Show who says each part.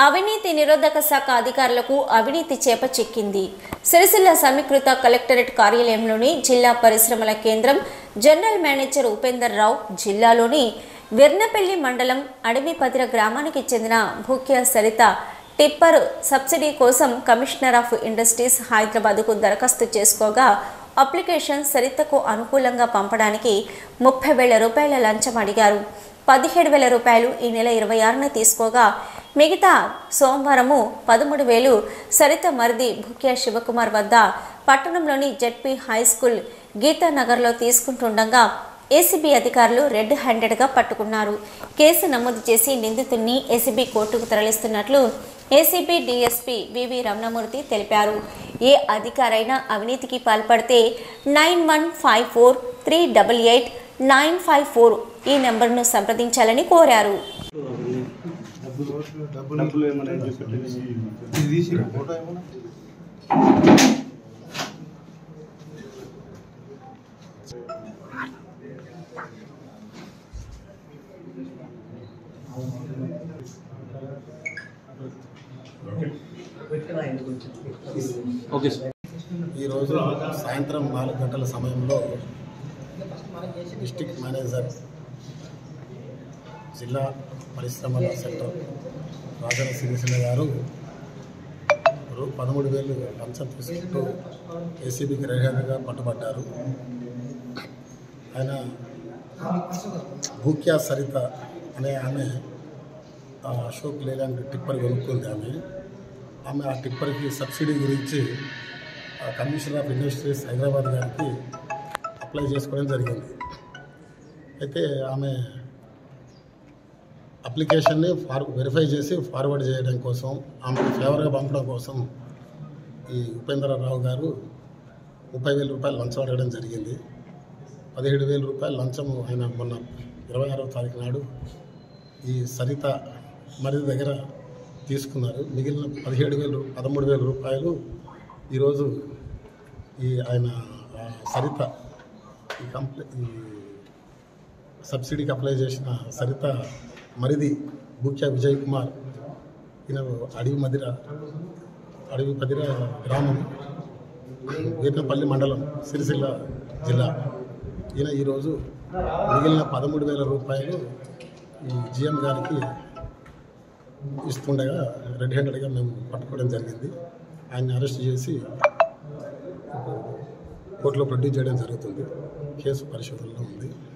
Speaker 1: అవినీతి నిరోధక శాఖ అధికారులకు అవినీతి చేప చిక్కింది సిరిసిల్ల సమీకృత కలెక్టరేట్ కార్యాలయంలోని జిల్లా పరిశ్రమల కేంద్రం జనరల్ మేనేజర్ ఉపేందర్ రావు జిల్లాలోని వెర్నపల్లి మండలం అడవిపతిర గ్రామానికి చెందిన భూక్య సరిత టిప్పర్ సబ్సిడీ కోసం కమిషనర్ ఆఫ్ ఇండస్ట్రీస్ హైదరాబాద్కు దరఖాస్తు చేసుకోగా అప్లికేషన్ సరితకు అనుకూలంగా పంపడానికి ముప్పై వేల రూపాయల లంచం అడిగారు పదిహేడు వేల రూపాయలు ఈ నెల ఇరవై ఆరున తీసుకోగా మిగతా సోమవారము పదమూడు వేలు సరిత మరిది భుక్యా శివకుమార్ వద్ద పట్టణంలోని జెడ్పీ హై స్కూల్ గీతానగర్లో తీసుకుంటుండగా ఏసీబీ అధికారులు రెడ్ హ్యాండెడ్గా పట్టుకున్నారు కేసు నమోదు చేసి నిందితుడిని ఏసీబీ కోర్టుకు తరలిస్తున్నట్లు ఏసీబీ డీఎస్పీ వివి రమణమూర్తి తెలిపారు ఏ అధికారైనా అవినీతికి పాల్పడితే nine one five four three double eight nine five four ఈ నెంబర్ను సంప్రదించాలని కోరారు
Speaker 2: డబ్బులు ఏమైనా చూపెట్టండి
Speaker 3: ఇది తీసి ఫోటో ఏమన్నా
Speaker 2: ఓకే సార్
Speaker 3: ఈరోజు సాయంత్రం నాలుగు గంటల సమయంలో డిస్టిక్ మేనేజర్ జిల్లా పరిశ్రమల సెంటర్ రాజన సిరిసిల్ల గారు రూ పదమూడు వేలు లంచం తీసుకుంటూ ఏసీబీకి రెగ్యులర్గా పట్టుబడ్డారు ఆయన భూక్యా సరిత అనే ఆమె ఆ అశోక్ లేలాంటి టిప్పర్ కొనుక్కుంది ఆమె ఆమె ఆ టిప్పర్కి సబ్సిడీ గురించి ఆ కమిషనర్ ఆఫ్ ఇండస్ట్రీస్ హైదరాబాద్ గారికి అప్లై చేసుకోవడం జరిగింది అయితే ఆమె అప్లికేషన్ని ఫార్ వెరిఫై చేసి ఫార్వర్డ్ చేయడం కోసం ఆమెకు ఫేవర్గా పంపడం కోసం ఈ ఉపేంద్రరావు గారు ముప్పై వేల రూపాయలు లంచం అడగడం జరిగింది పదిహేడు వేల రూపాయలు లంచం ఆయన మొన్న ఇరవై ఆరవ తారీఖు నాడు ఈ సరిత మరి దగ్గర తీసుకున్నారు మిగిలిన పదిహేడు వేలు పదమూడు వేల రూపాయలు ఈరోజు ఈ ఆయన ఆ, సరిత ఈ కంప్లీ ఈ సబ్సిడీకి అప్లై చేసిన సరిత మరిది భూక్యా విజయ్ కుమార్ ఈయన అడవి మదిర అడవి పదిర గ్రామం వీర్నపల్లి మండలం సిరిసిల్ల జిల్లా ఈయన ఈరోజు మిగిలిన పదమూడు వేల రూపాయలు ఈ జిఎం గారికి ఇస్తుండగా రెడ్ హ్యాండెడ్గా మేము పట్టుకోవడం జరిగింది ఆయన్ని అరెస్ట్ చేసి కోర్టులో ప్రొడ్యూస్ చేయడం జరుగుతుంది కేసు పరిశోధనలో ఉంది